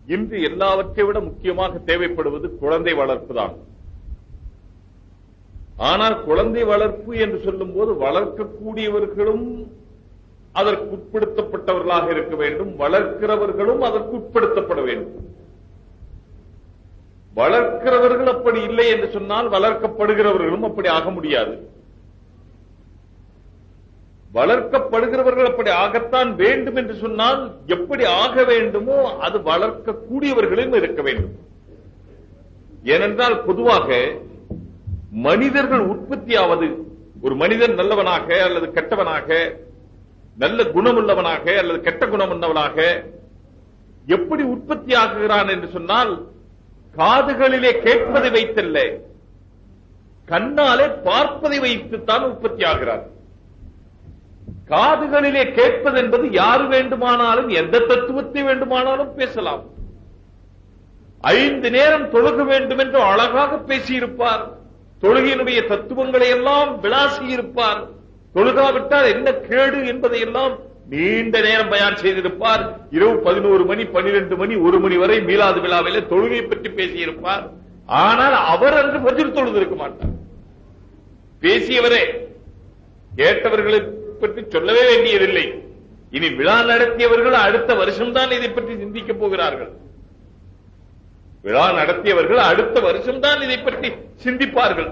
இன்று எல்லாவற்றை விட முக்கியமாக தேவைப்படுவது குழந்தை வளர்ப்பு தான் ஆனால் குழந்தை வளர்ப்பு என்று சொல்லும் போது வளர்க்கக்கூடியவர்களும் அதற்கு உட்படுத்தப்பட்டவர்களாக இருக்க வேண்டும் வளர்க்கிறவர்களும் அதற்கு உட்படுத்தப்பட வேண்டும் வளர்க்கிறவர்கள் அப்படி இல்லை என்று சொன்னால் வளர்க்கப்படுகிறவர்களும் அப்படி ஆக முடியாது வளர்க்கப்படுகிறவர்கள் அப்படி ஆகத்தான் வேண்டும் என்று சொன்னால் எப்படி ஆக வேண்டுமோ அது வளர்க்கக்கூடியவர்களும் இருக்க வேண்டும் ஏனென்றால் பொதுவாக மனிதர்கள் உற்பத்தியாவது ஒரு மனிதன் நல்லவனாக அல்லது கெட்டவனாக நல்ல குணமுள்ளவனாக அல்லது கெட்ட குணமுள்ளவனாக எப்படி உற்பத்தி ஆகுகிறான் என்று சொன்னால் காதுகளிலே கேட்பதை வைத்தல்ல கண்ணாலே பார்ப்பதை வைத்துத்தான் உற்பத்தி ஆகிறார் காதுகளிலே கேட்பது என்பது யார் வேண்டுமானாலும் எந்த தத்துவத்தை வேண்டுமானாலும் பேசலாம் ஐந்து நேரம் தொழுக வேண்டும் என்று அழகாக பேசியிருப்பார் தொழுகையினுடைய தத்துவங்களை எல்லாம் விளாசி இருப்பார் தொழுகாவிட்டால் என்ன கேடு என்பதை எல்லாம் நீண்ட நேரம் பயான் செய்திருப்பார் இரவு பதினோரு மணி பன்னிரண்டு மணி ஒரு மணி வரை மீளாது விழாவிலே தொழுகை பற்றி பேசியிருப்பார் ஆனால் அவர் அன்று பதில் தொழுது இருக்க மாட்டார் பேசியவரே கேட்டவர்களை பற்றி சொல்லவே வேண்டியதில்லை இனி விழா நடத்தியவர்கள் அடுத்த வருஷம்தான் இதை பற்றி சிந்திக்கப் போகிறார்கள் விழா நடத்தியவர்கள் அடுத்த வருஷம்தான் இதை பற்றி சிந்திப்பார்கள்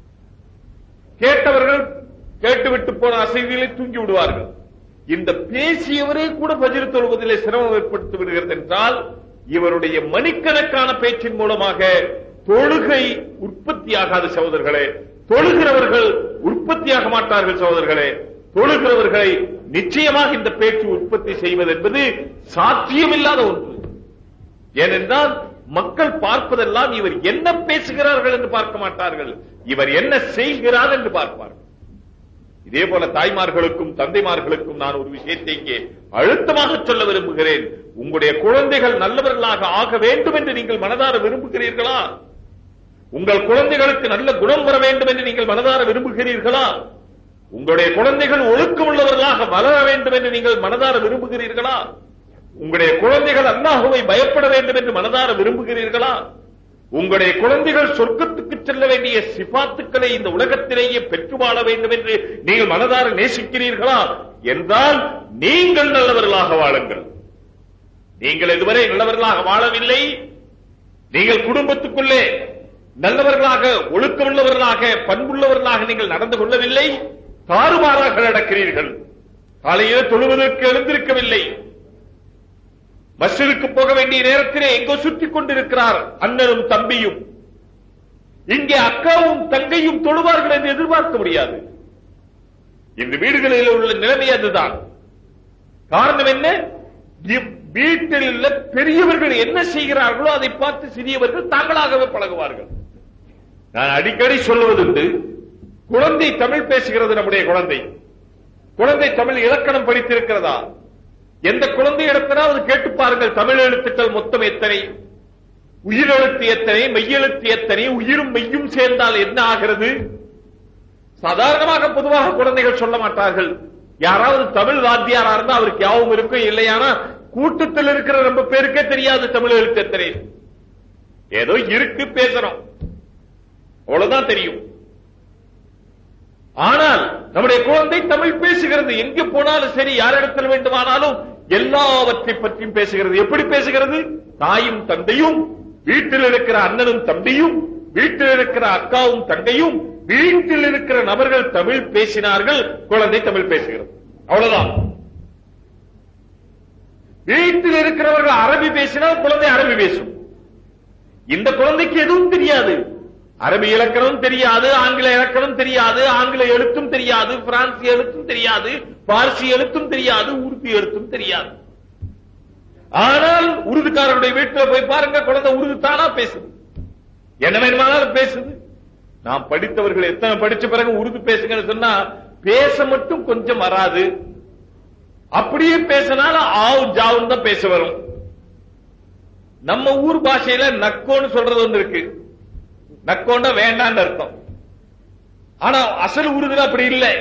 கேட்டவர்கள் கேட்டுவிட்டு போன அசைதிகளை தூங்கி விடுவார்கள் இந்த பேசியவரே கூட பஜிர் தொழுவதிலே சிரமம் ஏற்படுத்தி விடுகிறது என்றால் இவருடைய மணிக்கணக்கான பேச்சின் மூலமாக தொழுகை உற்பத்தியாகாத சகோதரர்களே தொழுகிறவர்கள் உற்பத்தியாக மாட்டார்கள் சகோதரர்களே தொழுகிறவர்களை நிச்சயமாக இந்த பேச்சு உற்பத்தி செய்வது என்பது சாத்தியமில்லாத ஒன்று ஏனென்றால் மக்கள் பார்ப்பதெல்லாம் இவர் என்ன பேசுகிறார்கள் என்று பார்க்க மாட்டார்கள் இவர் என்ன செய்கிறார் என்று பார்ப்பார்கள் இதே போல தாய்மார்களுக்கும் தந்தைமார்களுக்கும் நான் ஒரு விஷயத்தை இங்கே அழுத்தமாக சொல்ல விரும்புகிறேன் உங்களுடைய குழந்தைகள் நல்லவர்களாக ஆக வேண்டும் என்று நீங்கள் மனதார விரும்புகிறீர்களா உங்கள் குழந்தைகளுக்கு நல்ல குணம் வர வேண்டும் என்று நீங்கள் மனதார விரும்புகிறீர்களா உங்களுடைய குழந்தைகள் ஒழுக்கமுள்ளவர்களாக வளர வேண்டும் என்று நீங்கள் மனதார விரும்புகிறீர்களா உங்களுடைய குழந்தைகள் அல்லாஹுவை பயப்பட வேண்டும் என்று மனதார விரும்புகிறீர்களா உங்களுடைய குழந்தைகள் சொர்க்கத்துக்கு செல்ல வேண்டிய சிபாத்துக்களை இந்த உலகத்திலேயே பெற்று வாழ வேண்டும் என்று நீங்கள் மனதார நேசிக்கிறீர்களா என்றால் நீங்கள் நல்லவர்களாக வாழுங்கள் நீங்கள் இதுவரை நல்லவர்களாக வாழவில்லை நீங்கள் குடும்பத்துக்குள்ளே நல்லவர்களாக ஒழுக்கமுள்ளவர்களாக பண்புள்ளவர்களாக நீங்கள் நடந்து கொள்ளவில்லை தாறுமாறாக நடக்கிறீர்கள் காலையில் தொழுவதற்கு எழுந்திருக்கவில்லை மஸ்ஜிதுக்கு போக வேண்டிய நேரத்திலே எங்கோ சுற்றிக் கொண்டிருக்கிறார் அண்ணனும் தம்பியும் இங்கே அக்காவும் தங்கையும் தொழுவார்கள் என்று எதிர்பார்க்க முடியாது இந்த வீடுகளில் உள்ள நிலைமை அதுதான் காரணம் என்ன இவ் வீட்டில் உள்ள பெரியவர்கள் என்ன செய்கிறார்களோ அதை பார்த்து சிறியவர்கள் தாங்களாகவே பழகுவார்கள் நான் அடிக்கடி சொல்வதுண்டு குழந்தை தமிழ் பேசுகிறது நம்முடைய குழந்தை குழந்தை தமிழ் இலக்கணம் படித்திருக்கிறதா எந்த குழந்தை இடத்தினாவது கேட்டு பாருங்கள் தமிழ் எழுத்துக்கள் மொத்தம் எத்தனை உயிரெழுத்து எத்தனை மெய்யெழுத்து எத்தனை உயிரும் மெய்யும் சேர்ந்தால் என்ன ஆகிறது சாதாரணமாக பொதுவாக குழந்தைகள் சொல்ல மாட்டார்கள் யாராவது தமிழ் வாத்தியாரா இருந்தா அவருக்கு யாவும் இருக்கும் இல்லையானா கூட்டத்தில் இருக்கிற ரொம்ப பேருக்கே தெரியாது தமிழ் எழுத்து எத்தனை ஏதோ இருக்கு பேசுறோம் அவ்வளவுதான் தெரியும் ஆனால் நம்முடைய குழந்தை தமிழ் பேசுகிறது எங்க போனாலும் சரி யாரிடத்தில் வேண்டுமானாலும் எல்லாவற்றை பற்றியும் பேசுகிறது எப்படி பேசுகிறது தாயும் தந்தையும் வீட்டில் இருக்கிற அண்ணனும் தம்பியும் வீட்டில் இருக்கிற அக்காவும் தங்கையும் வீட்டில் இருக்கிற நபர்கள் தமிழ் பேசினார்கள் குழந்தை தமிழ் பேசுகிறது அவ்வளவுதான் வீட்டில் இருக்கிறவர்கள் அரபி பேசினால் குழந்தை அரபி பேசும் இந்த குழந்தைக்கு எதுவும் தெரியாது அரபி இலக்கணம் தெரியாது ஆங்கில இலக்கணம் தெரியாது ஆங்கில எழுத்தும் தெரியாது பிரான்சி எழுத்தும் தெரியாது பார்சி எழுத்தும் தெரியாது உருது எழுத்தும் தெரியாது ஆனால் உருதுக்காரருடைய வீட்டில் போய் பாருங்க குழந்தை உருது தானா பேசுது என்ன வேணுமானாலும் பேசுது நாம் படித்தவர்கள் எத்தனை படிச்ச பிறகு உருது பேசுங்கன்னு சொன்னா பேச மட்டும் கொஞ்சம் வராது அப்படியே பேசினாலும் ஆவு ஜாவும் தான் பேச வரும் நம்ம ஊர் பாஷையில நக்கோன்னு சொல்றது ஒன்று இருக்கு நக்கோண்டா வேண்டான்னு அர்த்தம் ஆனா அசல் உருதுல அப்படி இல்லை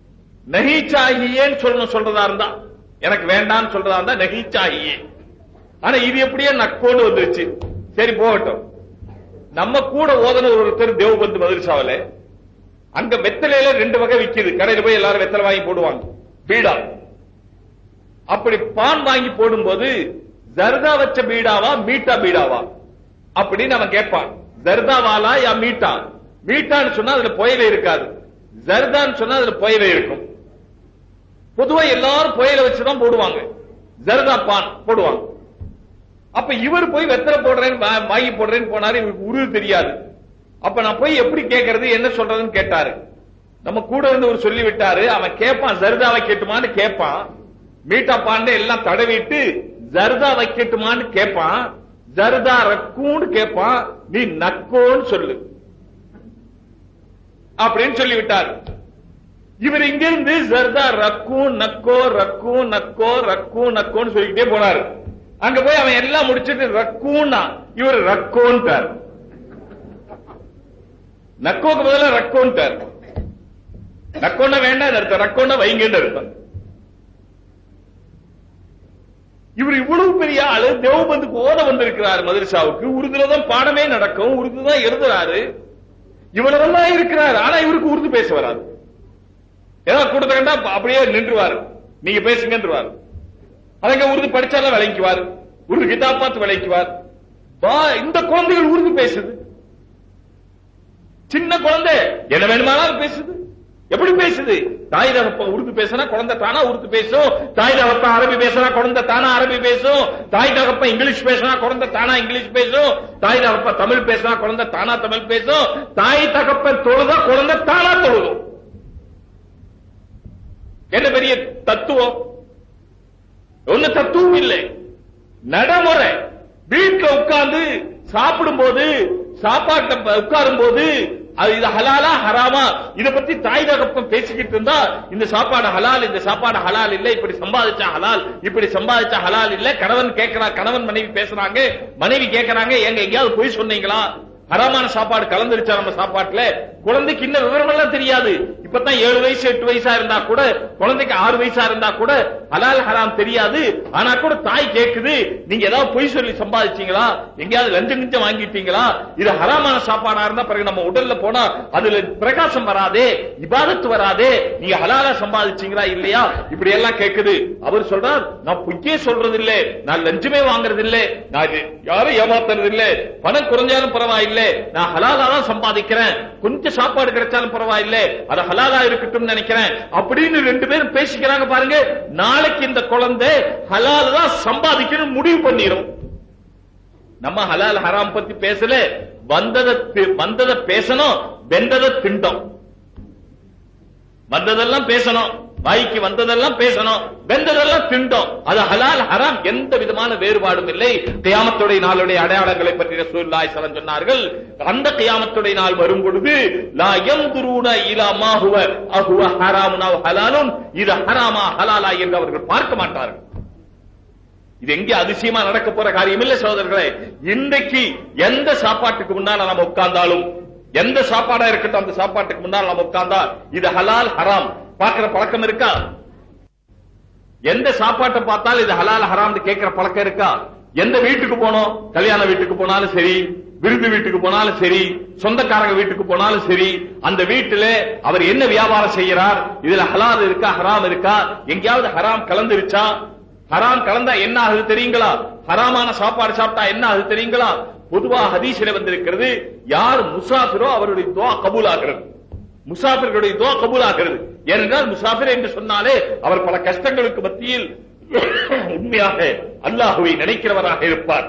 நகி சாகியேன்னு சொல்லணும் சொல்றதா இருந்தா எனக்கு வேண்டாம்னு சொல்றதா இருந்தா நகி சாகியே ஆனா இது எப்படியே நக்கோன்னு வந்துருச்சு சரி போகட்டும் நம்ம கூட ஓதன ஒருத்தர் தேவபந்து மதுரசாவில அங்க வெத்தலையில ரெண்டு வகை விக்குது கடையில போய் எல்லாரும் வெத்தலை வாங்கி போடுவாங்க பீடா அப்படி பான் வாங்கி போடும்போது ஜர்தா வச்ச பீடாவா மீட்டா பீடாவா அப்படின்னு அவன் கேட்பான் ஜர்தாவாலா யா மீட்டா மீட்டான்னு சொன்னா அதுல புயல இருக்காது ஜர்தான்னு சொன்னா அதுல புயல இருக்கும் பொதுவா எல்லாரும் புயல வச்சுதான் போடுவாங்க ஜர்தா பான் போடுவாங்க அப்ப இவர் போய் வெத்தலை போடுறேன்னு வா- வாங்கி போடுறேன்னு போனாரு இவருக்கு உருது தெரியாது அப்ப நான் போய் எப்படி கேட்கறது என்ன சொல்றதுன்னு கேட்டாரு நம்ம கூட இருந்து ஒரு சொல்லி விட்டாரு அவன் கேட்பான் ஜர்தா வைக்கட்டுமான்னு கேட்பான் மீட்டா பாண்டு எல்லாம் தடவிட்டு ஜர்தா வைக்கட்டுமான்னு கேட்பான் ஜர்தா ரக்கூன்னு கேட்பான் நீ நக்கோன்னு சொல்லு அப்படின்னு சொல்லி விட்டாரு இவர் இங்கிருந்து ஜர்தா ரக்கு நக்கோ ரக்கு நக்கோ ரக்கு நக்கோன்னு சொல்லிக்கிட்டே போனாரு அங்க போய் அவன் எல்லாம் முடிச்சிட்டு ரக்குன்னா இவர் ரக்கோன்ட்டார் நக்கோக்கு பதிலா ரக்கோன்ட்டார் நக்கோன்னா வேண்டாம் அர்த்தம் ரக்கோன்னா வைங்கன்னு அர்த்தம் இவர் இவ்வளவு பெரிய ஆளு தேவபந்துக்கு ஓத வந்திருக்கிறார் மதரசாவுக்கு உருதுல தான் பாடமே நடக்கும் உருது தான் எழுதுறாரு இவ்வளவெல்லாம் இருக்கிறார் ஆனா இவருக்கு உருது பேச வராது ஏதாவது கொடுத்த கண்டா அப்படியே நின்றுவாரு நீங்க பேசுங்கன்றுவார் அதங்க உருது படிச்சாலும் விளங்கிக்குவார் உருது கிதாப் பார்த்து விளங்கிக்குவார் வா இந்த குழந்தைகள் உருது பேசுது சின்ன குழந்தை என்ன வேணுமானாலும் பேசுது எப்படி பேசுது தாய் தகப்பன் உருது பேசினா குழந்தை தானா உருது பேசும் தாய் தகப்பன் அரபி பேசினா குழந்தை தானா அரபி பேசும் தாய் தகப்பன் இங்கிலீஷ் பேசினா குழந்தை தானா இங்கிலீஷ் பேசும் தாய் தகப்பன் தமிழ் பேசினா குழந்தை தானா தமிழ் பேசும் தாய் தகப்பன் தொழுதா குழந்தை தானா தொழுதும் என்ன பெரிய தத்துவம் ஒண்ணு தத்துவம் இல்லை நடைமுறை வீட்டுல உட்கார்ந்து சாப்பிடும் போது சாப்பாட்டை உட்காரும் போது அது இது ஹலாலா ஹராமா இத பத்தி தாய் தகப்பன் பேசிக்கிட்டு இருந்தா இந்த சாப்பாடு ஹலால் இந்த சாப்பாடு ஹலால் இல்ல இப்படி சம்பாதிச்சா ஹலால் இப்படி சம்பாதிச்சா ஹலால் இல்ல கணவன் கேட்கிறா கணவன் மனைவி பேசுறாங்க மனைவி கேட்கறாங்க எங்க எங்கேயாவது போய் சொன்னீங்களா ஹராமான சாப்பாடு கலந்துருச்சா நம்ம சாப்பாட்டுல குழந்தைக்கு இன்னும் விவரம் எல்லாம் தெரியாது இப்பதான் ஏழு வயசு எட்டு வயசா இருந்தா கூட குழந்தைக்கு ஆறு வயசா இருந்தா கூட ஹலால் ஹராம் தெரியாது ஆனா கூட தாய் கேக்குது நீங்க ஏதாவது பொய் சொல்லி சம்பாதிச்சீங்களா எங்கேயாவது லஞ்சம் கிஞ்சம் வாங்கிட்டீங்களா இது ஹராமான சாப்பாடா இருந்தா பிறகு நம்ம உடல்ல போனா அதுல பிரகாசம் வராதே இபாதத்து வராதே நீங்க ஹலாலா சம்பாதிச்சீங்களா இல்லையா இப்படி எல்லாம் கேக்குது அவர் சொல்றார் நான் பொய்யே சொல்றது இல்ல நான் லஞ்சமே வாங்குறது இல்ல நான் இது யாரும் ஏமாத்துறது இல்ல பணம் குறைஞ்சாலும் பரவாயில்லை நான் ஹலாலா தான் சம்பாதிக்கிறேன் கொஞ்சம் சாப்பாடு கிடைச்சாலும் பரவாயில்லை அது ஹலாலா இருக்கட்டும் நினைக்கிறேன் அப்படின்னு ரெண்டு பேரும் பேசிக்கிறாங்க பாருங்க நாளைக்கு இந்த குழந்தை ஹலால் தான் சம்பாதிக்கணும் முடிவு பண்ணிரும் நம்ம ஹலால் ஹராம் பத்தி பேசல வந்ததை தி- வந்ததை பேசணும் வெந்ததை திண்டோம் வந்ததெல்லாம் பேசணும் வாய்க்கு வந்ததெல்லாம் பேசணும் வெந்ததெல்லாம் திண்டோம் அது ஹலால் ஹராம் எந்த விதமான வேறுபாடும் இல்லை கியாமத்துடைய நாளுடைய அடையாளங்களை பற்றி ரசூலுல்லாஹி ஸல்லல்லாஹு அலைஹி சொன்னார்கள் அந்த கியாமத்துடைய நாள் வரும் பொழுது லா யம்துரூன இலா மா ஹுவ அஹுவ ஹராமுன் அவ் ஹலாலுன் இது ஹராமா ஹலாலா என்று அவர்கள் பார்க்க மாட்டார்கள் இது எங்கே அதிசயமா நடக்க போற காரியம் இல்ல சகோதரர்களே இன்றைக்கு எந்த சாப்பாட்டுக்கு முன்னால நம்ம உட்கார்ந்தாலும் எந்த சாப்பாடா இருக்கட்டும் அந்த சாப்பாட்டுக்கு முன்னால் நம்ம உட்கார்ந்தா இது ஹலால் ஹராம் பார்க்கிற பழக்கம் இருக்கா எந்த சாப்பாட்டை பார்த்தாலும் இது ஹலால் ஹராம்னு கேட்கிற பழக்கம் இருக்கா எந்த வீட்டுக்கு போனோம் கல்யாண வீட்டுக்கு போனாலும் சரி விருது வீட்டுக்கு போனாலும் சரி சொந்தக்காரங்க வீட்டுக்கு போனாலும் சரி அந்த வீட்டுல அவர் என்ன வியாபாரம் செய்யறார் இதுல ஹலால் இருக்கா ஹராம் இருக்கா எங்கேயாவது ஹராம் கலந்துருச்சா ஹராம் கலந்தா என்ன ஆகுது தெரியுங்களா ஹராமான சாப்பாடு சாப்பிட்டா என்ன ஆகுது தெரியுங்களா பொதுவா ஹதீஸ்ல வந்திருக்கிறது யார் முசாஃபிரோ அவருடைய துவா கபூல் ஆகிறது முசாஃபிர்களுடைய துவா கபூல் ஆகிறது ஏனென்றால் முசாஃபிர் என்று சொன்னாலே அவர் பல கஷ்டங்களுக்கு மத்தியில் உண்மையாக அல்லாஹுவை நினைக்கிறவராக இருப்பார்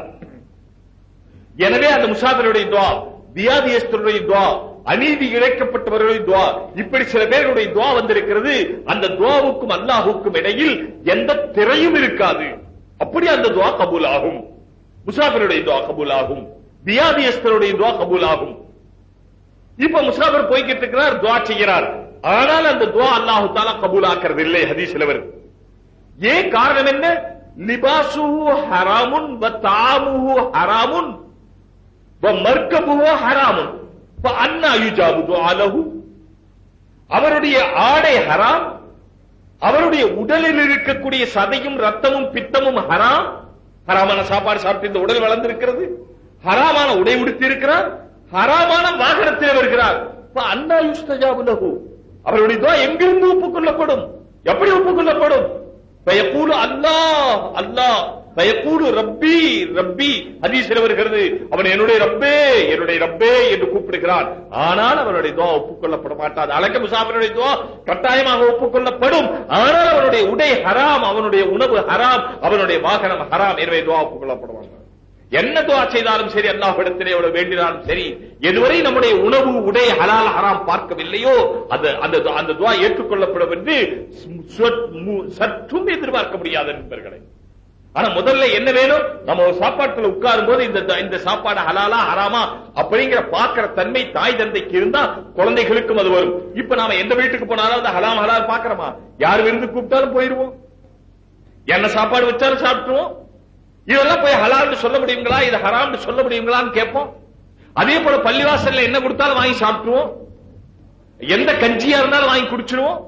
எனவே அந்த முசாஃபிருடைய துவா வியாதியஸ்தருடைய துவா அநீதி இழைக்கப்பட்டவர்களுடைய துவா இப்படி சில பேருடைய துவா வந்திருக்கிறது அந்த துவாவுக்கும் அல்லாஹுக்கும் இடையில் எந்த திரையும் இருக்காது அப்படி அந்த துவா கபூல் ஆகும் முசாஃபிருடைய துவா கபூல் ஆகும் வியாதியஸ்தருடைய துவா கபூல் ஆகும் இப்ப முசாஃபிர் போய்கிட்டு இருக்கிறார் துவா செய்கிறார் ஆனால் அந்த துவா அல்லாஹு தாலா கபூல் ஆக்கிறது இல்லை ஹதீஸ்ல வருது ஏன் காரணம் என்ன லிபாசுஹு ஹராமுன் வ தாமுஹு ஹராமுன் வ மர்கபுஹு ஹராமுன் ஃப அன்னா யுஜாபு துஆலஹு அவருடைய ஆடை ஹராம் அவருடைய உடலில் இருக்கக்கூடிய சதையும் ரத்தமும் பித்தமும் ஹராம் ஹராமான சாப்பாடு சாப்பிட்டு இந்த உடல் வளர்ந்திருக்கிறது ஹராமான உடை உடுத்தி இருக்கிறார் ஹராமான வாகனத்தில் வருகிறார் இப்ப அண்ணா யுஸ்தஜாபு லஹு அவருடைய துவா எங்கிருந்து ஒப்புக்கொள்ளப்படும் எப்படி ஒப்புக்கொள்ளப்படும் பயக்கூடு அல்லாஹ் அல்லாஹ் பயக்கூடு ரப்பி ரப்பி ஹதீஸில் வருகிறது அவன் என்னுடைய ரப்பே என்னுடைய ரப்பே என்று கூப்பிடுகிறான் ஆனால் அவனுடைய துவா ஒப்புக்கொள்ளப்பட மாட்டாது அலக்க முசாஃபிருடைய துவா கட்டாயமாக ஒப்புக்கொள்ளப்படும் ஆனால் அவனுடைய உடை ஹராம் அவனுடைய உணவு ஹராம் அவனுடைய வாகனம் ஹராம் எனவே துவா ஒப்புக்கொள்ளப்பட மாட்டாது என்ன துவா செய்தாலும் சரி அல்லாஹ்விடத்திலே எவ்வளவு வேண்டினாலும் சரி எதுவரை நம்முடைய உணவு உடை ஹலால் ஹராம் பார்க்கவில்லையோ அந்த அந்த அந்த துவா ஏற்றுக்கொள்ளப்படும் என்று சொற்- மு- சற்றும் எதிர்பார்க்க முடியாது நண்பர்களே ஆனா முதல்ல என்ன வேணும் நம்ம ஒரு சாப்பாட்டுல உட்காரும் போது இந்த இந்த சாப்பாடு ஹலாலா ஹராமா அப்படிங்கிற பாக்குற தன்மை தாய் தந்தைக்கு இருந்தா குழந்தைகளுக்கும் அது வரும் இப்ப நாம எந்த வீட்டுக்கு போனாலும் அந்த ஹலாம் ஹலால் பாக்குறோமா யார் விருந்து கூப்பிட்டாலும் போயிருவோம் என்ன சாப்பாடு வச்சாலும் சாப்பிட்டுருவோம் இதெல்லாம் போய் ஹலால்னு சொல்ல முடியுங்களா இது ஹராம்னு சொல்ல முடியுங்களான்னு கேட்போம் அதே போல பள்ளிவாசல்ல என்ன கொடுத்தாலும் வாங்கி சாப்பிட்டுருவோம் எந்த கஞ்சியா இருந்தாலும் வாங்கி குடிச்சிருவோம்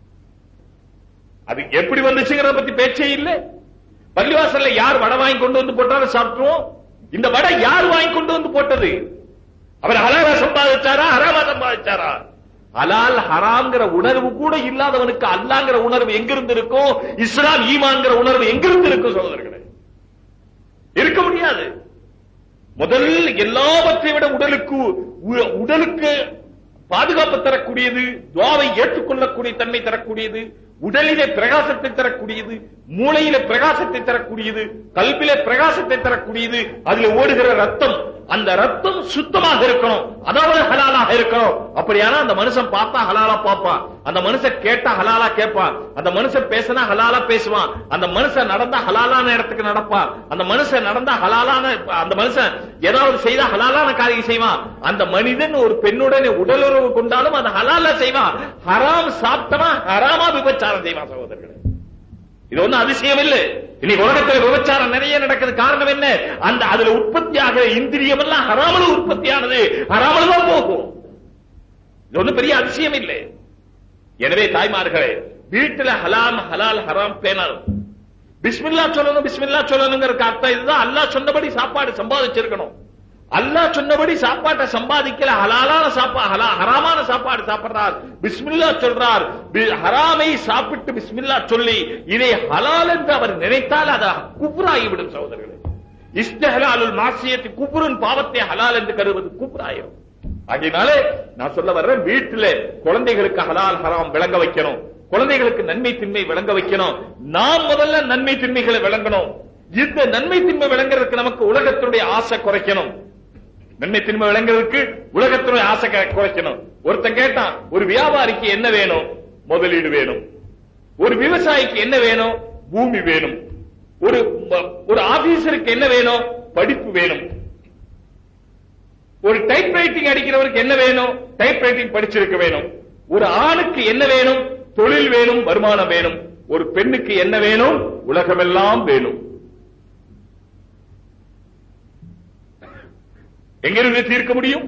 அது எப்படி வந்துச்சுங்கிறத பத்தி பேச்சே இல்லை பள்ளிவாசல்ல யார் வடை வாங்கி கொண்டு வந்து போட்டாலும் சாப்பிட்டுருவோம் இந்த வடை யார் வாங்கி கொண்டு வந்து போட்டது அவர் ஹலாலா சம்பாதிச்சாரா ஹராமா சம்பாதிச்சாரா ஹலால் ஹராம்ங்கிற உணர்வு கூட இல்லாதவனுக்கு அல்லாங்கிற உணர்வு எங்கிருந்து இருக்கும் இஸ்லாம் ஈமான்ங்கிற உணர்வு எங்கிருந்து இருக்கும் சகோதரர்களே இருக்க முடியாது முதல் எல்லாவற்றை விட உடலுக்கு உ- உடலுக்கு பாதுகாப்பு தரக்கூடியது துவாவை ஏற்றுக்கொள்ளக்கூடிய தன்மை தரக்கூடியது உடலிலே பிரகாசத்தை தரக்கூடியது மூளையிலே பிரகாசத்தை தரக்கூடியது கல்விலே பிரகாசத்தை தரக்கூடியது அதுல ஓடுகிற ரத்தம் அந்த ரத்தம் சுத்தமாக இருக்கணும் அதாவது ஹலாலாக இருக்கணும் அப்படியானா அந்த மனுஷன் பார்த்தா ஹலாலா பார்ப்பான் அந்த மனுஷன் கேட்டா ஹலாலா கேட்பான் அந்த மனுஷன் பேசினா ஹலாலா பேசுவான் அந்த மனுஷன் நடந்தா ஹலாலான இடத்துக்கு நடப்பான் அந்த மனுஷன் நடந்தா ஹலாலான அந்த மனுஷன் ஏதாவது செய்தா ஹலாலான காரியம் செய்வான் அந்த மனிதன் ஒரு பெண்ணுடன் உடலுறவு கொண்டாலும் அந்த ஹலாலா செய்வான் ஹராம் சாப்பிட்டவன் ஹராமா விபச்சாரம் செய்வான் சகோதரர்களே இது ஒண்ணும் அதிசயம் இல்ல இன்னைக்கு உலகத்தில் விபச்சாரம் நிறைய நடக்குது காரணம் என்ன அந்த அதுல உற்பத்தி ஆகிற இந்திரியம் எல்லாம் ஹராமல உற்பத்தியானது ஹராமல தான் போகும் இது ஒண்ணும் பெரிய அதிசயம் இல்லை எனவே தாய்மார்களே வீட்டுல ஹலாம் ஹலால் ஹராம் பேணல் பிஸ்மில்லா சொல்லணும் பிஸ்மில்லா சொல்லணுங்கிற அர்த்தம் இதுதான் அல்லாஹ் சொன்னபடி சாப்பாடு சம்பாதிச்சிருக்கணும் அல்லாஹ் சொன்னபடி சாப்பாட்டை சம்பாதிக்கல ஹலாலான சாப்பா ஹலா ஹராமான சாப்பாடு சாப்பிடுறார் பிஸ்மில்லா சொல்றார் பி- ஹராமை சாப்பிட்டு பிஸ்மில்லா சொல்லி இதை ஹலால் என்று அவர் நினைத்தால் அது குப்ராகிவிடும் சகோதரர்களே இஸ்தஹலாலுல் மாசியத்து குப்ருன் பாவத்தை ஹலால் என்று கருவது குப்ராயிரும் ஆகையினாலே நான் சொல்ல வர்றேன் வீட்டுல குழந்தைகளுக்கு ஹலால் ஹராம் விளங்க வைக்கணும் குழந்தைகளுக்கு நன்மை தின்மை விளங்க வைக்கணும் நாம் முதல்ல நன்மை தின்மைகளை விளங்கணும் இந்த நன்மை தின்மை விளங்குறதுக்கு நமக்கு உலகத்தினுடைய ஆசை குறைக்கணும் நன்மை தின்மை விளங்குறதுக்கு உலகத்தினுடைய ஆசை க- குறைக்கணும் ஒருத்தன் கேட்டான் ஒரு வியாபாரிக்கு என்ன வேணும் முதலீடு வேணும் ஒரு விவசாயிக்கு என்ன வேணும் பூமி வேணும் ஒரு ம- ஒரு ஆபீசருக்கு என்ன வேணும் படிப்பு வேணும் ஒரு டைப் ரைட்டிங் அடிக்கிறவருக்கு என்ன வேணும் டைப் ரைட்டிங் படிச்சிருக்க வேணும் ஒரு ஆணுக்கு என்ன வேணும் தொழில் வேணும் வருமானம் வேணும் ஒரு பெண்ணுக்கு என்ன வேணும் உலகமெல்லாம் வேணும் எங்கிருந்து தீர்க்க முடியும்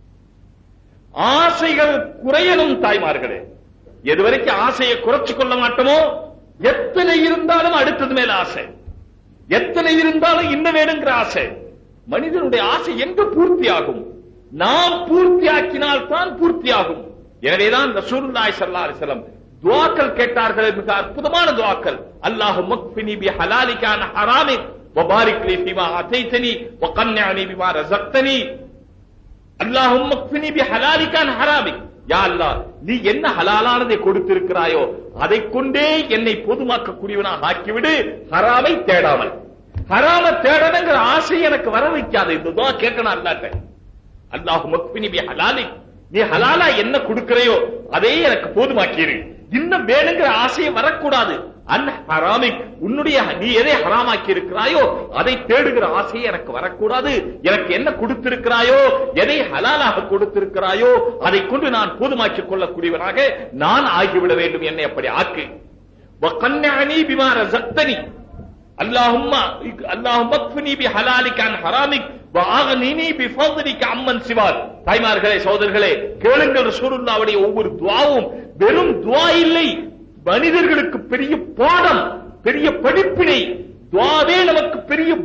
ஆசைகள் குறையணும் தாய்மார்களே எதுவரைக்கும் ஆசையை குறைச்சு கொள்ள மாட்டோமோ எத்தனை இருந்தாலும் அடுத்தது மேல ஆசை எத்தனை இருந்தாலும் இன்னும் வேணுங்கிற ஆசை மனிதனுடைய ஆசை எங்க பூர்த்தியாகும் நாம் பூர்த்தியாக்கினால் தான் பூர்த்தியாகும் எனவேதான் ரசூலுல்லாஹி ஸல்லல்லாஹு அலைஹி வஸல்லம் துஆக்கள் கேட்டார்கள் மிக அற்புதமான துஆக்கள் அல்லாஹு மக்ஃபினி பி ஹலாலிக அன் ஹராமிக் வபாரிக் லி ஃபிமா அதைதனி வகன்னி பிமா ரஸக்தனி அல்லாஹும் மக்ஃபினி பி ஹலாலிக அன் ஹராமிக் யா அல்லாஹ் நீ என்ன ஹலாலானதை கொடுத்திருக்கிறாயோ அதை கொண்டே என்னை பொதுமாக்கக்கூடியவனாக ஆக்கிவிடு ஹராமை தேடாமல் ஹராம தேடணுங்கிற ஆசை எனக்கு வர வைக்காது இந்த துவா கேட்கணும் அல்லாட்ட அல்லாஹு மக்பினி பி ஹலாலி நீ ஹலாலா என்ன கொடுக்கிறையோ அதே எனக்கு போதுமாக்கிரு இன்னும் வேணுங்கிற ஆசையை வரக்கூடாது அன் ஹராமிக் உன்னுடைய நீ எதை ஹராமாக்கி இருக்கிறாயோ அதை தேடுகிற ஆசையை எனக்கு வரக்கூடாது எனக்கு என்ன கொடுத்திருக்கிறாயோ எதை ஹலாலாக கொடுத்திருக்கிறாயோ அதை கொண்டு நான் போதுமாக்கிக் கொள்ளக்கூடியவனாக நான் ஆகிவிட வேண்டும் என்னை அப்படி ஆக்கு وقنعني بما رزقتني اللهم اللهم اكفني بحلالك عن حرامك واغنني بفضلك عمن سواك தாய்மார்களே சகோதரர்களே கேளுங்கள் ரசூலுல்லாவுடைய ஒவ்வொரு துவாவும் வெறும் துவா இல்லை மனிதர்களுக்கு பெரிய பாடம் பெரிய படிப்பினை துவாவே நமக்கு பெரிய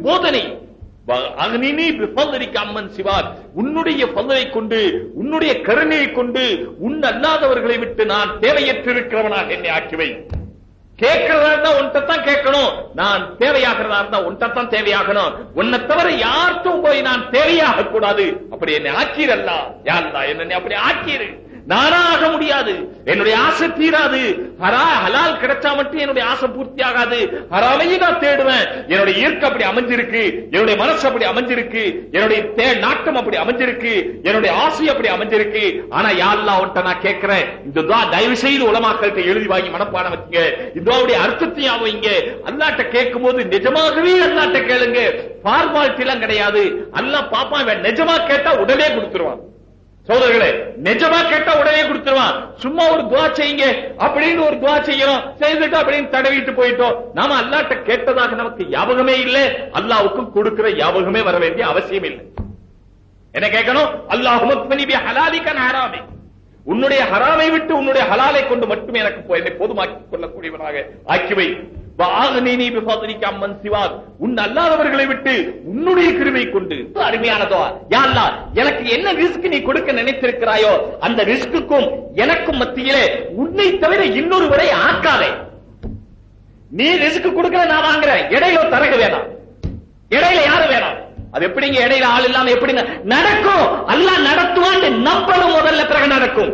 போதனை வ- அக்னினி பிஃபதலிக அம்மன் சிவார் உன்னுடைய பதலை கொண்டு உன்னுடைய கருணையை கொண்டு உன் அல்லாதவர்களை விட்டு நான் தேவையற்றிருக்கிறவனாக என்னை ஆக்கிவை கேட்கிறதா இருந்தா உன்கிட்ட தான் கேட்கணும் நான் தேவையாகிறதா இருந்தா உன்கிட்ட தான் தேவையாகணும் உன்னை தவிர யார்ட்டும் போய் நான் தேவையாக கூடாது அப்படி என்னை ஆக்கீரல்லா யாருந்தா என்ன அப்படி ஆக்கீரு நானா ஆக முடியாது என்னுடைய ஆசை தீராது ஹரா ஹலால் கிடைச்சா மட்டும் என்னுடைய ஆசை பூர்த்தி ஆகாது ஹராமையும் நான் தேடுவேன் என்னுடைய ஈர்ப்பு அப்படி அமைஞ்சிருக்கு என்னுடைய மனசு அப்படி அமைஞ்சிருக்கு என்னுடைய தே- நாட்டம் அப்படி அமைஞ்சிருக்கு என்னுடைய ஆசை அப்படி அமைஞ்சிருக்கு ஆனா யாரெல்லாம் அவன்கிட்ட நான் கேட்கிறேன் இந்த துவா தயவு செய்து உலமாக்கள்கிட்ட எழுதி வாங்கி மனப்பாடம் வச்சுங்க இந்த துவாவுடைய அர்த்தத்தையும் அவங்க அல்லாட்ட கேட்கும் போது நிஜமாகவே அல்லாட்ட கேளுங்க ஃபார்மாலிட்டி எல்லாம் கிடையாது அல்லாஹ் பாப்பா இவன் நிஜமா கேட்டா உடனே கொடுத்துருவான் சோதரர்களே நிஜமா கேட்டா உடனே கொடுத்துருவான் சும்மா ஒரு துவா செய்யுங்க அப்படின்னு ஒரு துவா செய்யணும் செய்துட்டு அப்படின்னு தடவிட்டு போயிட்டோம் நாம அல்லாட்ட கேட்டதாக நமக்கு ஞாபகமே இல்ல அல்லாவுக்கும் கொடுக்கிற ஞாபகமே வர வேண்டிய அவசியம் இல்லை என்ன கேட்கணும் அல்லாஹ் ஹலாலிக்க ஹராமே உன்னுடைய ஹராமை விட்டு உன்னுடைய ஹலாலை கொண்டு மட்டுமே எனக்கு போ- என்னை போதுமாக்கி கொள்ளக்கூடியவனாக ஆக்கிவை வாகனீனி பிஃபதலிக அம்மன் சிவார் உன் அல்லாதவர்களை விட்டு உன்னுடைய கிருபை கொண்டு அருமையானதோ யா அல்லாஹ் எனக்கு என்ன ரிஸ்க் நீ கொடுக்க நினைத்திருக்கிறாயோ அந்த ரிஸ்க்குக்கும் எனக்கும் மத்தியிலே உன்னை தவிர இன்னொருவரை ஆக்காதே நீ ரிஸ்க் கொடுக்கற நான் வாங்குறேன் இடையில தரகு வேணாம் இடையில யாரு வேணாம் அது எப்படிங்க இடையில ஆள் இல்லாம எப்படி ந- நடக்கும் அல்லாஹ் நடத்துவான்னு நம்பணும் முதல்ல பிறகு நடக்கும்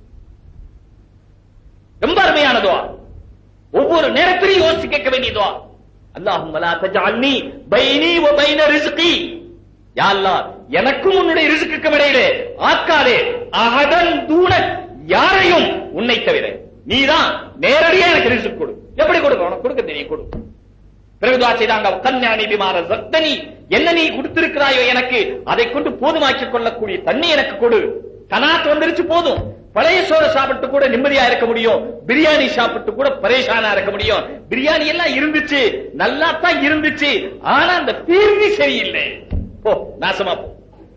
ரொம்ப அருமையான துவா ஒவ்வொரு நேரத்திலையும் யோசிச்சு கேட்க வேண்டிய துவா அல்லாஹும் லா தஜஅல்னி பைனி வ பைன ரிஸ்கி யா அல்லாஹ் எனக்கும் உன்னுடைய ரிஸ்க்குக்கும் இடையிலே ஆக்காதே அஹதன் தூன யாரையும் உன்னை தவிர நீதான் நேரடியா எனக்கு ரிஸ்க் கொடு எப்படி கொடுக்க உனக்கு கொடுக்க தெரியும் கொடு பிறகு துவா செய்தாங்க கன்யாணி பிமார சத்தனி என்ன நீ கொடுத்திருக்கிறாயோ எனக்கு அதை கொண்டு போதுமாக்கிக் கொள்ளக்கூடிய தண்ணி எனக்கு கொடு கனாத் வந்துருச்சு போதும் பழைய சோறு சாப்பிட்டு கூட நிம்மதியா இருக்க முடியும் பிரியாணி சாப்பிட்டு கூட பரேஷானா இருக்க முடியும் பிரியாணி எல்லாம் இருந்துச்சு நல்லா தான் இருந்துச்சு ஆனா அந்த தீர்வு சரியில்லை போ நாசமா போ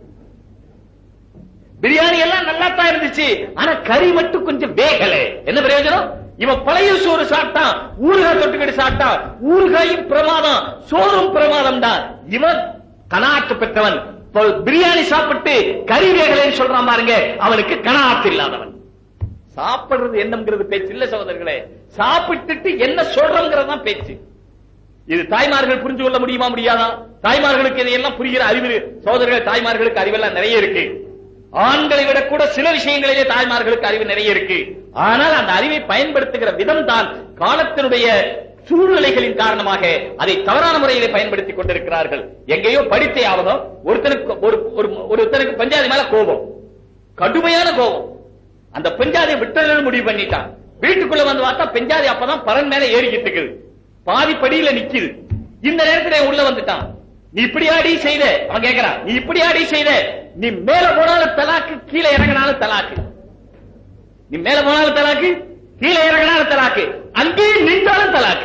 பிரியாணி எல்லாம் நல்லா தான் இருந்துச்சு ஆனா கறி மட்டும் கொஞ்சம் வேகல என்ன பிரயோஜனம் இவன் பழைய சோறு சாப்பிட்டான் ஊறுகாய் தொட்டுக்கிட்டு சாப்பிட்டான் ஊறுகாயும் பிரமாதம் சோறும் பிரமாதம் தான் இவன் கனாட்டு பெற்றவன் இப்போ பிரியாணி சாப்பிட்டு கறி வேகலைன்னு சொல்றான் பாருங்க அவனுக்கு கனாத்து இல்லாதவன் சாப்பிடுறது என்னங்கிறது பேச்சு இல்ல சகோதரர்களே சாப்பிட்டுட்டு என்ன சொல்றோங்கிறது தான் பேச்சு இது தாய்மார்கள் புரிஞ்சு கொள்ள முடியுமா முடியாதா தாய்மார்களுக்கு இதையெல்லாம் புரிகிற அறிவு சகோதரர்கள் தாய்மார்களுக்கு அறிவெல்லாம் நிறைய இருக்கு ஆண்களை விட கூட சில விஷயங்களிலே தாய்மார்களுக்கு அறிவு நிறைய இருக்கு ஆனால் அந்த அறிவை பயன்படுத்துகிற விதம் தான் காலத்தினுடைய சூழ்நிலைகளின் காரணமாக அதை தவறான முறையிலே பயன்படுத்திக் கொண்டிருக்கிறார்கள் எங்கேயோ படித்தே ஆவதும் ஒருத்தனுக்கு ஒரு ஒரு- ஒருத்தனுக்கு பஞ்சாதி மேல கோபம் கடுமையான கோபம் அந்த பெஞ்சாதியை விட்டுறதுன்னு முடிவு பண்ணிட்டான் வீட்டுக்குள்ள வந்து பார்த்தா பெஞ்சாதி அப்பதான் பரன் மேல ஏறிக்கிட்டு இருக்குது பாதி படியில நிக்குது இந்த நேரத்துல இவன் உள்ள வந்துட்டான் நீ இப்படி ஆடி செய்த அவன் கேக்குறான் நீ இப்படி ஆடி செய்த நீ மேல போனாலும் தலாக்கு கீழே இறங்கினாலும் தலாக்கு நீ மேல போனாலும் தலாக்கு கீழே இறங்கினாலும் தலாக்கு அங்கேயே நின்றாலும் தலாக்கு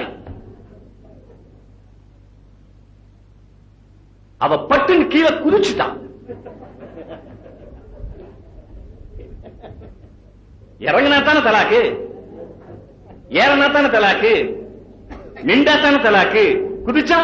அவ பட்டுன்னு கீழே குதிச்சுட்டான் இறங்கினா தானே தலாக்கு ஏறனா தானே தலாக்கு நின்றா தானே தலாக்கு குதிச்சா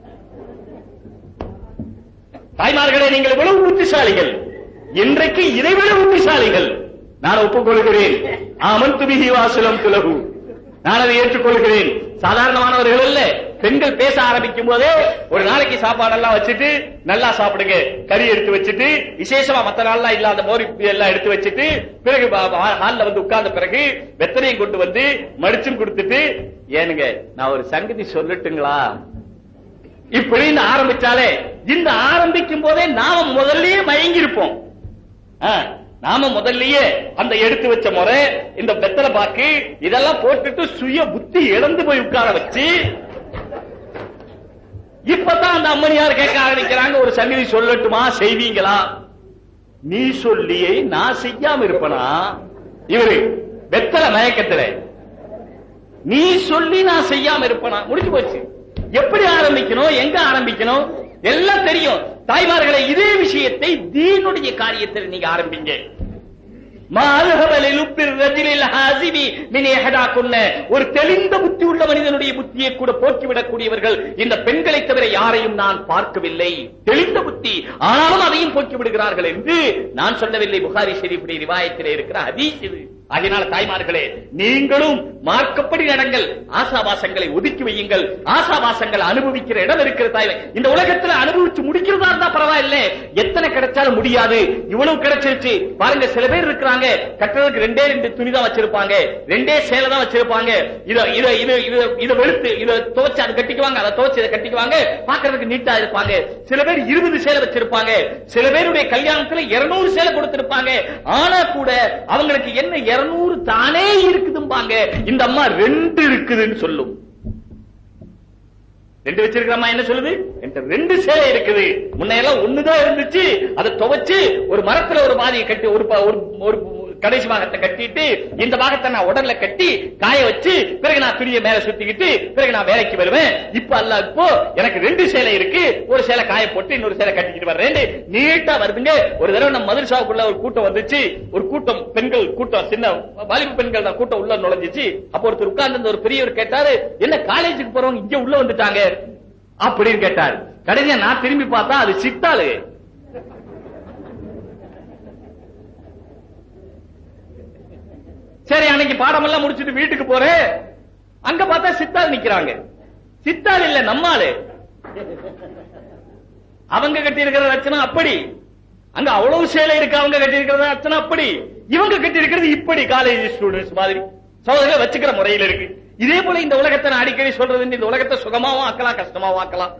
தாய்மார்களே நீங்கள் இவ்வளவு புத்திசாலிகள் இன்றைக்கு இதைவிட புத்திசாலிகள் நான் ஒப்புக்கொள்கிறேன் ஆமன் துபிகி வாசலம் துலகு நான் அதை ஏற்றுக்கொள்கிறேன் சாதாரணமானவர்கள் அல்ல பெண்கள் பேச ஆரம்பிக்கும் போதே ஒரு நாளைக்கு சாப்பாடெல்லாம் வச்சுட்டு நல்லா சாப்பிடுங்க கறி எடுத்து வச்சுட்டு விசேஷமா மத்த நாள்லாம் இல்லாத மோரி எல்லாம் எடுத்து வச்சுட்டு பிறகு ஹால்ல வந்து உட்கார்ந்த பிறகு வெத்தனையும் கொண்டு வந்து மடிச்சும் கொடுத்துட்டு ஏனுங்க நான் ஒரு சங்கதி சொல்லட்டுங்களா இப்படின்னு ஆரம்பிச்சாலே இந்த ஆரம்பிக்கும் போதே நாம முதல்லயே மயங்கி இருப்போம் ஆ, நாம முதல்லயே அந்த எடுத்து வச்ச முறை இந்த வெத்தலை பாக்கு இதெல்லாம் போட்டுட்டு சுய புத்தி இழந்து போய் உட்கார வச்சு இப்பதான் அந்த அம்மனியார் கேட்க ஆரம்பிக்கிறாங்க ஒரு சங்கதி சொல்லட்டுமா செய்வீங்களா நீ சொல்லியே நான் செய்யாம இருப்பனா இவரு வெத்தலை மயக்கத்துல நீ சொல்லி நான் செய்யாம இருப்பனா முடிஞ்சு போச்சு எப்படி ஆரம்பிக்கணும் எங்க ஆரம்பிக்கணும் எல்லாம் தெரியும் தாய்மார்களே இதே விஷயத்தை தீனுடைய காரியத்தில் நீங்க ஆரம்பிங்க மாலகபலில் உப்பிர் ரஜிலில் ஹாசிபி மின் இஹதாக்குன்ன ஒரு தெளிந்த புத்தி உள்ள மனிதனுடைய புத்தியை கூட போக்கிவிடக்கூடியவர்கள் இந்த பெண்களை தவிர யாரையும் நான் பார்க்கவில்லை தெளிந்த புத்தி ஆனாலும் அதையும் போக்கி விடுகிறார்கள் என்று நான் சொல்லவில்லை புகாரி ஷெரீஃபுடைய ரிவாயத்திலே இருக்கிற ஹதீஸ் இது ஆகையினால தாய்மார்களே நீங்களும் மார்க்கப்படி நடங்கள் ஆசாபாசங்களை ஒதுக்கி வையுங்கள் ஆசாபாசங்களை அனுபவிக்கிற இடம் இருக்கிற தாய் இந்த உலகத்துல அனுபவிச்சு முடிக்கிறதா இருந்தா பரவாயில்ல எத்தனை கிடைச்சாலும் முடியாது இவ்வளவு கிடைச்சிருச்சு பாருங்க சில பேர் இருக்கிறாங்க கட்டுறதுக்கு ரெண்டே ரெண்டு துணி தான் வச்சிருப்பாங்க ரெண்டே சேலை தான் வச்சிருப்பாங்க இத இத இது இது இத வெளுத்து இத துவைச்சு அதை கட்டிக்குவாங்க அதை துவைச்சு இதை கட்டிக்குவாங்க பாக்குறதுக்கு நீட்டா இருப்பாங்க சில பேர் இருபது சேலை வச்சிருப்பாங்க சில பேருடைய கல்யாணத்துல இருநூறு சேலை கொடுத்திருப்பாங்க ஆனா கூட அவங்களுக்கு என்ன இருநூறு தானே இருக்குதும்பாங்க இந்த அம்மா ரெண்டு இருக்குதுன்னு சொல்லும் ரெண்டு வச்சிருக்கிற அம்மா என்ன சொல்லுது என்கிட்ட ரெண்டு சேலை இருக்குது முன்னையெல்லாம் ஒண்ணுதான் இருந்துச்சு அதை துவைச்சு ஒரு மரத்துல ஒரு மாதிரியை கட்டி ஒரு ப- ஒரு ஒரு கடைசி பாகத்தை கட்டிட்டு இந்த பாகத்தை நான் உடல்ல கட்டி காய வச்சு பிறகு நான் துணியை மேல சுத்திக்கிட்டு பிறகு நான் வேலைக்கு வருவேன் இப்ப அல்ல இப்போ எனக்கு ரெண்டு சேலை இருக்கு ஒரு சேலை காய போட்டு இன்னொரு சேலை கட்டிக்கிட்டு வர்றேன் நீட்டா வருதுங்க ஒரு தடவை நம்ம மதுரசாவுக்குள்ள ஒரு கூட்டம் வந்துச்சு ஒரு கூட்டம் பெண்கள் கூட்டம் சின்ன வாலிப பெண்கள் தான் கூட்டம் உள்ள நுழைஞ்சிச்சு அப்ப ஒருத்தர் உட்கார்ந்து ஒரு பெரியவர் கேட்டாரு என்ன காலேஜுக்கு போறவங்க இங்க உள்ள வந்துட்டாங்க அப்படின்னு கேட்டாரு கடைசியா நான் திரும்பி பார்த்தா அது சித்தாளு சரி அன்னைக்கு பாடமெல்லாம் முடிச்சிட்டு வீட்டுக்கு போறேன் அங்க பார்த்தா சித்தாள் நிக்கிறாங்க சித்தாள் இல்ல நம்மாளு அவங்க கட்டி இருக்கிற லட்சணம் அப்படி அங்க அவ்வளவு சேலை இருக்கு அவங்க கட்டி இருக்கிற லட்சணம் அப்படி இவங்க கட்டி இருக்கிறது இப்படி காலேஜ் ஸ்டூடெண்ட்ஸ் மாதிரி சோதனை வச்சுக்கிற முறையில் இருக்கு இதே போல இந்த உலகத்தை நான் அடிக்கடி சொல்றது இந்த உலகத்தை சுகமாவும் ஆக்கலாம் கஷ்டமாவும் ஆக்கலாம்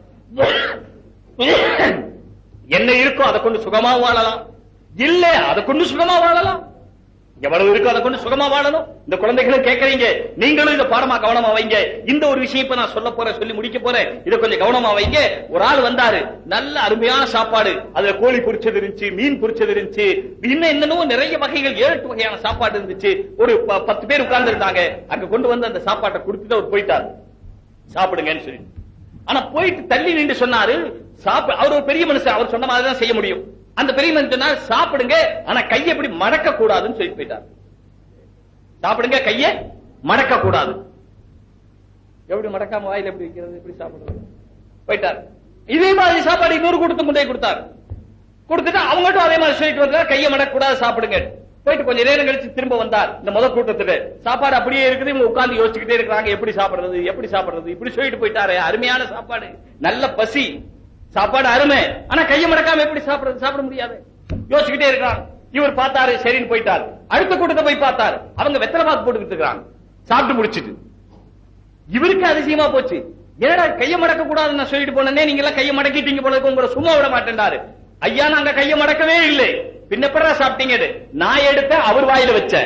என்ன இருக்கோ அதை கொண்டு சுகமா வாழலாம் இல்ல அதை கொண்டு சுகமா வாழலாம் எவ்வளவு இருக்கோ அதை கொண்டு சுகமா வாழணும் இந்த குழந்தைகளும் கேட்கறீங்க நீங்களும் இந்த பாடமா கவனமா வைங்க இந்த ஒரு விஷயம் இப்ப நான் சொல்ல போறேன் சொல்லி முடிக்க போறேன் இதை கொஞ்சம் கவனமா வைங்க ஒரு ஆள் வந்தாரு நல்ல அருமையான சாப்பாடு அதுல கோழி பொரிச்சது இருந்துச்சு மீன் பொரிச்சது இருந்துச்சு இன்னும் என்னென்னவோ நிறைய வகைகள் ஏழு எட்டு வகையான சாப்பாடு இருந்துச்சு ஒரு ப- பத்து பேர் உட்கார்ந்து இருந்தாங்க அங்க கொண்டு வந்து அந்த சாப்பாட்டை கொடுத்துட்டு அவர் போயிட்டார் சாப்பிடுங்கன்னு சொல்லி ஆனா போயிட்டு தள்ளி நின்று சொன்னாரு சாப்பிட அவர் ஒரு பெரிய மனுஷன் அவர் சொன்ன மாதிரி தான் செய்ய முடியும் அந்த பெரிய மனுஷன் சொன்னார் சாப்பிடுங்க ஆனா கையை எப்படி மடக்க கூடாதுன்னு சொல்லி போயிட்டார் சாப்பிடுங்க கையை மடக்க கூடாது எப்படி மடக்காம வாயில எப்படி வைக்கிறது எப்படி சாப்பிடுறது போயிட்டார் இதே மாதிரி சாப்பாடு இன்னொரு கூட்டத்துக்கு கொண்டு போய் கொடுத்தார் கொடுத்துட்டு அவங்கட்டும் அதே மாதிரி சொல்லிட்டு வந்தார் கையை மடக்க கூடாது சாப்பிடுங்க போயிட்டு கொஞ்ச நேரம் கழிச்சு திரும்ப வந்தார் இந்த முதல் கூட்டத்துக்கு சாப்பாடு அப்படியே இருக்குது இவங்க உட்கார்ந்து யோசிச்சுக்கிட்டே இருக்காங்க எப்படி சாப்பிடுறது எப்படி சாப்பிடுறது இப்படி சொல்லிட்டு போயிட்டாரு அருமையான சாப்பாடு நல்ல பசி சாப்பாடு அருமை ஆனா கையை மடக்காம எப்படி சாப்பிடுறது சாப்பிட முடியாது யோசிச்சுக்கிட்டே இருக்காங்க இவர் பார்த்தாரு சரின்னு போயிட்டார் அடுத்த கூட்டத்தை போய் பார்த்தார் அவங்க வெத்தலை பாக்கு போட்டுக்கிட்டு இருக்காங்க சாப்பிட்டு முடிச்சிட்டு இவருக்கு அதிசயமா போச்சு என்னடா கைய மடக்க கூடாதுன்னு நான் சொல்லிட்டு போனேனே நீங்க எல்லாம் கைய மடக்கிட்டீங்க போல இருக்கு, உங்களை சும்மா விட மாட்டேன்டாரு ஐயா நாங்க கைய மடக்கவே இல்லை பின்னப்படா சாப்பிட்டீங்க இது? நான் எடுத்த அவர் வாயில வச்சேன்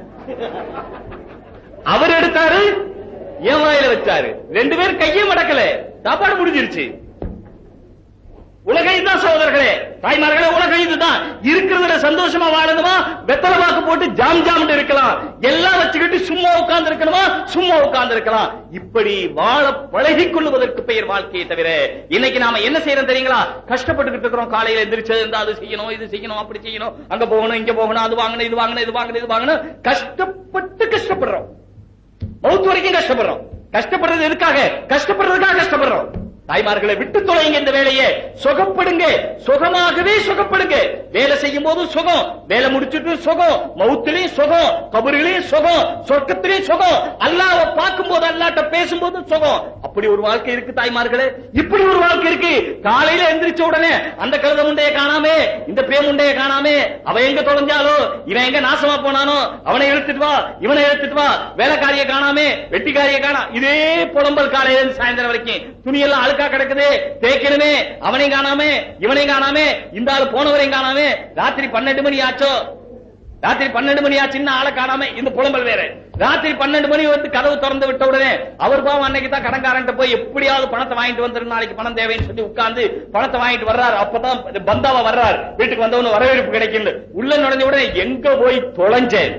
அவர் எடுத்தாரு என் வாயில வச்சாரு ரெண்டு பேரும் கையே மடக்கல சாப்பாடு முடிஞ்சிருச்சு உலகம் இதுதான் சகோதரர்களே தாய்மார்களே உலகம் இதுதான் இருக்கிறதுல சந்தோஷமா வாழணுமா வெத்தலை வாக்கு போட்டு ஜாம் ஜாம் இருக்கலாம் எல்லாம் வச்சுக்கிட்டு சும்மா உட்கார்ந்து இருக்கணுமா சும்மா உட்கார்ந்து இருக்கலாம் இப்படி வாழ பழகிக் கொள்வதற்கு பெயர் வாழ்க்கையை தவிர இன்னைக்கு நாம என்ன செய்யறோம் தெரியுங்களா கஷ்டப்பட்டுக்கிட்டு இருக்கிறோம் காலையில எந்திரிச்சது இருந்தா அது செய்யணும் இது செய்யணும் அப்படி செய்யணும் அங்க போகணும் இங்க போகணும் அது வாங்கணும் இது வாங்கணும் இது வாங்கணும் இது வாங்கணும் கஷ்டப்பட்டு கஷ்டப்படுறோம் மௌத்து வரைக்கும் கஷ்டப்படுறோம் கஷ்டப்படுறது எதுக்காக கஷ்டப்படுறதுக்காக கஷ்டப்படுறோம் தாய்மார்களை விட்டு தொலைங்க இந்த வேலையை சுகப்படுங்க சுகமாகவே சுகப்படுங்க வேலை செய்யும் போது சுகம் வேலை முடிச்சிட்டு சுகம் மவுத்திலையும் சுகம் கபரிலையும் சுகம் சொர்க்கத்திலையும் சுகம் அல்லாஹ்வை பார்க்கும் போது அல்லாட்ட பேசும்போது சுகம் அப்படி ஒரு வாழ்க்கை இருக்கு தாய்மார்களே இப்படி ஒரு வாழ்க்கை இருக்கு காலையில எந்திரிச்ச உடனே அந்த கழுத முண்டைய காணாமே இந்த பே முண்டைய காணாமே அவன் எங்க தொலைஞ்சாலோ இவன் எங்க நாசமா போனானோ அவனை இழுத்துட்டு வா இவனை இழுத்துட்டு வா வேலைக்காரிய காணாமே வெட்டிக்காரிய காணா இதே புலம்பல் காலையில இருந்து சாயந்தரம் வரைக்கும் துணியெல்லாம் அழுக்கா கிடக்குது தேய்க்கணுமே அவனையும் காணாமே இவனையும் காணாமே இந்த ஆளு போனவரையும் காணாமே ராத்திரி பன்னெண்டு மணி ஆச்சோ ராத்திரி பன்னெண்டு மணி ஆச்சுன்னு ஆளை காணாம இந்த புலம்பல் வேற ராத்திரி பன்னெண்டு மணி வந்து கதவு திறந்து விட்ட உடனே அவர் பாவம் அன்னைக்கு தான் கடன்காரன்ட்ட போய் எப்படியாவது பணத்தை வாங்கிட்டு வந்துரு நாளைக்கு பணம் தேவைன்னு சொல்லி உட்கார்ந்து பணத்தை வாங்கிட்டு வர்றாரு அப்பதான் பந்தாவா வர்றாரு வீட்டுக்கு வந்தவனு வரவேற்பு கிடைக்கல உள்ள நுழைஞ்ச உடனே எங்க போய் தொலைஞ்சேன்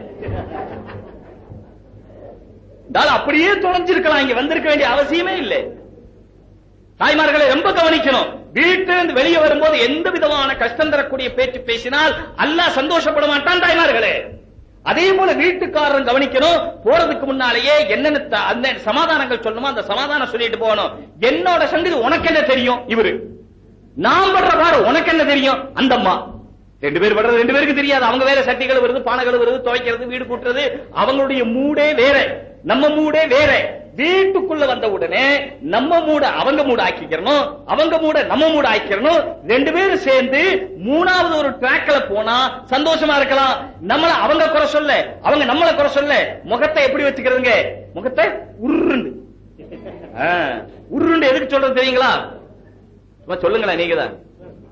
இருந்தாலும் அப்படியே தொலைஞ்சிருக்கலாம் இங்க வந்திருக்க வேண்டிய அவசியமே இல்லை தாய்மார்களை ரொம்ப கவனிக்கணும் வீட்டிலிருந்து வெளியே வரும்போது எந்த விதமான கஷ்டம் தரக்கூடிய பேச்சு பேசினால் அல்லாஹ் சந்தோஷப்பட மாட்டான் தாய்மார்களே அதே போல வீட்டுக்காரன் கவனிக்கணும் போறதுக்கு முன்னாலேயே என்னென்ன த- அந்த சமாதானங்கள் சொல்லணுமோ அந்த சமாதானம் சொல்லிட்டு போகணும் என்னோட சங்கதி உனக்கு என்ன தெரியும் இவரு நான் படுற பாரு உனக்கு என்ன தெரியும் அந்த அம்மா ரெண்டு பேர் படுறது ரெண்டு பேருக்கு தெரியாது அவங்க வேற சட்டிகள் வருது பானைகள் வருது துவைக்கிறது வீடு கூட்டுறது அவங்களுடைய மூடே வேற நம்ம மூடே வேற வீட்டுக்குள்ள வந்த உடனே நம்ம மூட அவங்க மூட ஆக்கிக்கிறணும் அவங்க மூட நம்ம மூட ஆக்கிக்கிறணும் ரெண்டு பேரும் சேர்ந்து மூணாவது ஒரு ட்ராக்ல போனா சந்தோஷமா இருக்கலாம் நம்மள அவங்க குறை சொல்ல அவங்க நம்மள குறை சொல்ல முகத்தை எப்படி வச்சுக்கிறதுங்க முகத்தை உருண்டு ஆ, உருண்டு எதுக்கு சொல்றது தெரியுங்களா சும்மா சொல்லுங்களேன் நீங்க தான்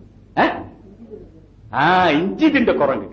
இஞ்சி திண்ட குரங்கு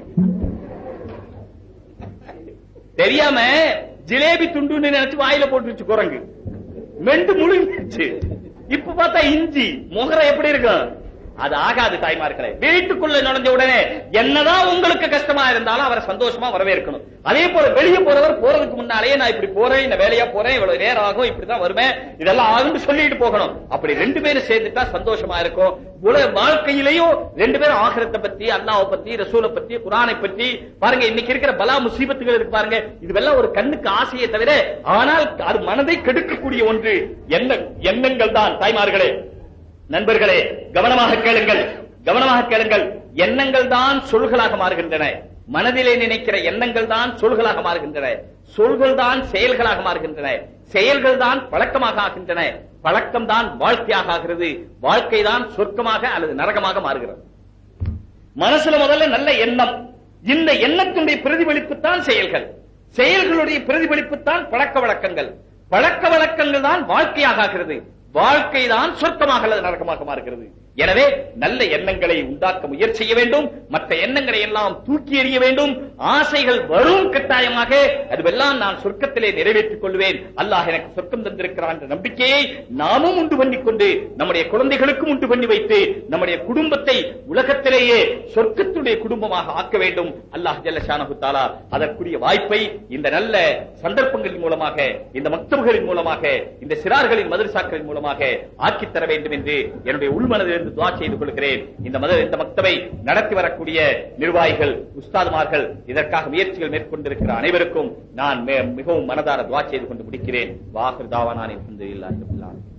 தெரியாம ஜிலேபி துண்டுன்னு நினைச்சு வாயில போட்டுருச்சு குரங்கு மெண்டு முழுங்கிச்சு இப்ப பார்த்தா இஞ்சி முகரம் எப்படி இருக்கும் அது ஆகாது தாய்மார்களே வீட்டுக்குள்ள நுழைஞ்ச உடனே என்னதான் உங்களுக்கு கஷ்டமா இருந்தாலும் அவரை சந்தோஷமா வரவேற்கணும் அதே போல வெளியே போறவர் போறதுக்கு முன்னாலேயே நான் இப்படி போறேன் இந்த வேலையா போறேன் இவ்வளவு நேரம் ஆகும் இப்படிதான் வருவேன் இதெல்லாம் ஆகும்னு சொல்லிட்டு போகணும் அப்படி ரெண்டு பேரும் சேர்ந்துட்டா சந்தோஷமா இருக்கும் உலக வாழ்க்கையிலையும் ரெண்டு பேரும் ஆகிரத்தை பத்தி அல்லாஹ் பத்தி ரசூலை பத்தி குரானை பத்தி பாருங்க இன்னைக்கு இருக்கிற பலா முசீபத்துகள் இருக்கு பாருங்க இதுவெல்லாம் ஒரு கண்ணுக்கு ஆசையை தவிர ஆனால் அது மனதை கெடுக்கக்கூடிய ஒன்று என்ன எண்ணங்கள் தான் தாய்மார்களே நண்பர்களே கவனமாக கேளுங்கள் கவனமாக கேளுங்கள் எண்ணங்கள் தான் சொல்களாக மாறுகின்றன மனதிலே நினைக்கிற எண்ணங்கள் தான் சொல்களாக மாறுகின்றன சொல்கள் தான் செயல்களாக மாறுகின்றன செயல்கள் தான் பழக்கமாக ஆகின்றன பழக்கம் தான் வாழ்க்கையாக ஆகிறது வாழ்க்கை தான் சொர்க்கமாக அல்லது நரகமாக மாறுகிறது மனசுல முதல்ல நல்ல எண்ணம் இந்த எண்ணத்தினுடைய பிரதிபலிப்பு தான் செயல்கள் செயல்களுடைய பிரதிபலிப்பு தான் பழக்க வழக்கங்கள் பழக்க வழக்கங்கள் தான் வாழ்க்கையாக ஆகிறது வாழ்க்கை தான் சொர்க்கமாக அல்லது நரகமாக மாறுகிறது எனவே நல்ல எண்ணங்களை உண்டாக்க முயற்சி செய்ய வேண்டும் மற்ற எண்ணங்களை எல்லாம் தூக்கி எறிய வேண்டும் ஆசைகள் வரும் கட்டாயமாக அதுவெல்லாம் நான் சொர்க்கத்திலே நிறைவேற்றிக் கொள்வேன் அல்லாஹ் எனக்கு சொர்க்கம் தந்திருக்கிறான் என்ற நம்பிக்கையை நாமும் உண்டு பண்ணிக் கொண்டு நம்முடைய குழந்தைகளுக்கும் உண்டு பண்ணி வைத்து நம்முடைய குடும்பத்தை உலகத்திலேயே சொர்க்கத்துடைய குடும்பமாக ஆக்க வேண்டும் அல்லாஹ் ஜல்லஷானஹு தாலா அதற்குரிய வாய்ப்பை இந்த நல்ல சந்தர்ப்பங்களின் மூலமாக இந்த மக்தபுகளின் மூலமாக இந்த சிறார்களின் மதரசாக்களின் மூலமாக ஆக்கித் தர வேண்டும் என்று என்னுடைய உள்மனதிலிருந்து துவா செய்து கொள்கிறேன் இந்த மத இந்த மக்தபை நடத்தி வரக்கூடிய நிர்வாகிகள் உஸ்தாதுமார்கள் இதற்காக முயற்சிகள் மேற்கொண்டிருக்கிற அனைவருக்கும் நான் மே- மிகவும் மனதார துவா செய்து கொண்டு முடிக்கிறேன் வாஹர் தாவானான் இல்லாஹ்